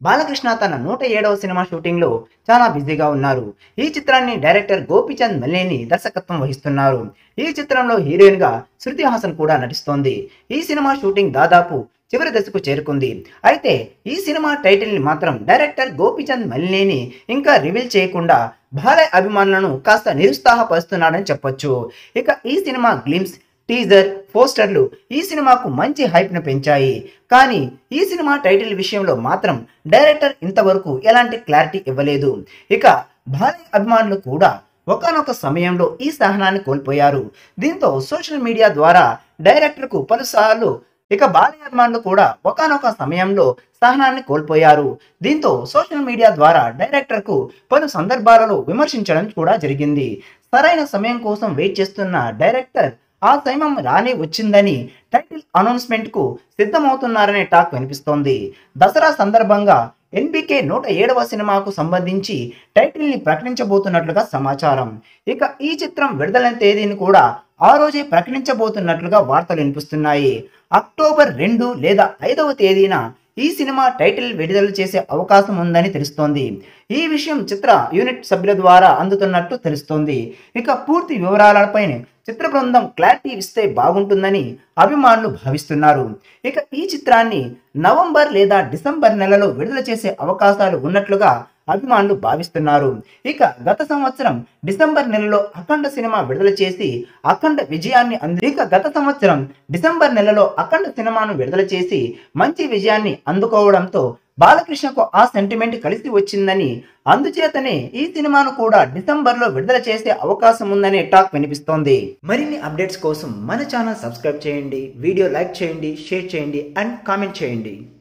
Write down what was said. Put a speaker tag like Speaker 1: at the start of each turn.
Speaker 1: బాలకృష్ణ తన నూట ఏడవ సినిమా షూటింగ్లో చాలా బిజీగా ఉన్నారు ఈ చిత్రాన్ని డైరెక్టర్ గోపిచంద్ మల్లేని దర్శకత్వం వహిస్తున్నారు ఈ చిత్రంలో హీరోయిన్గా శృతి హాసన్ కూడా నటిస్తోంది ఈ సినిమా షూటింగ్ దాదాపు చివరి దశకు చేరుకుంది అయితే ఈ సినిమా టైటిల్ని మాత్రం డైరెక్టర్ గోపిచంద్ మల్లేని ఇంకా రివీల్ చేయకుండా బాలయ్య అభిమానులను కాస్త నిరుత్సాహపరుస్తున్నాడని చెప్పొచ్చు ఇక ఈ సినిమా గ్లిమ్స్ టీజర్ పోస్టర్లు ఈ సినిమాకు మంచి హైప్ను పెంచాయి కానీ ఈ సినిమా టైటిల్ విషయంలో మాత్రం డైరెక్టర్ ఇంతవరకు ఎలాంటి క్లారిటీ ఇవ్వలేదు ఇక బాలయ్య అభిమానులు కూడా ఒకనొక సమయంలో ఈ సహనాన్ని కోల్పోయారు దీంతో సోషల్ మీడియా ద్వారా డైరెక్టర్కు పలుసార్లు ఇక బాలయ్య అభిమానులు కూడా ఒకనొక సమయంలో సహనాన్ని కోల్పోయారు దీంతో సోషల్ మీడియా ద్వారా డైరెక్టర్కు పలు సందర్భాలలో విమర్శించడం కూడా జరిగింది సరైన సమయం కోసం వెయిట్ చేస్తున్న డైరెక్టర్ ఆ సమయం రానే వచ్చిందని టైటిల్ అనౌన్స్మెంట్ కు సిద్ధమవుతున్నారనే టాక్ వినిపిస్తోంది దసరా సందర్భంగా ఎన్బికే నూట ఏడవ సినిమాకు సంబంధించి టైటిల్ ని ప్రకటించబోతున్నట్లుగా సమాచారం ఇక ఈ చిత్రం విడుదల తేదీని కూడా ఆ రోజే ప్రకటించబోతున్నట్లుగా వార్తలు వినిపిస్తున్నాయి అక్టోబర్ రెండు లేదా ఐదవ తేదీన ఈ సినిమా టైటిల్ విడుదల చేసే అవకాశం ఉందని తెలుస్తోంది ఈ విషయం చిత్ర యూనిట్ సభ్యుల ద్వారా అందుతున్నట్టు తెలుస్తోంది ఇక పూర్తి వివరాలపై చిత్ర బృందం క్లారిటీ ఇస్తే బాగుంటుందని అభిమానులు భావిస్తున్నారు ఇక ఈ చిత్రాన్ని నవంబర్ లేదా డిసెంబర్ నెలలో విడుదల చేసే అవకాశాలు ఉన్నట్లుగా అభిమానులు భావిస్తున్నారు ఇక గత సంవత్సరం డిసెంబర్ నెలలో అఖండ సినిమా విడుదల చేసి అఖండ విజయాన్ని అంది ఇక గత సంవత్సరం డిసెంబర్ నెలలో అఖండ సినిమాను విడుదల చేసి మంచి విజయాన్ని అందుకోవడంతో బాలకృష్ణకు ఆ సెంటిమెంట్ కలిసి వచ్చిందని అందుచేతనే ఈ సినిమాను కూడా డిసెంబర్లో విడుదల చేసే అవకాశం ఉందనే టాక్ వినిపిస్తోంది మరిన్ని అప్డేట్స్ కోసం మన ఛానల్ సబ్స్క్రైబ్ చేయండి వీడియో లైక్ చేయండి షేర్ చేయండి అండ్ కామెంట్ చేయండి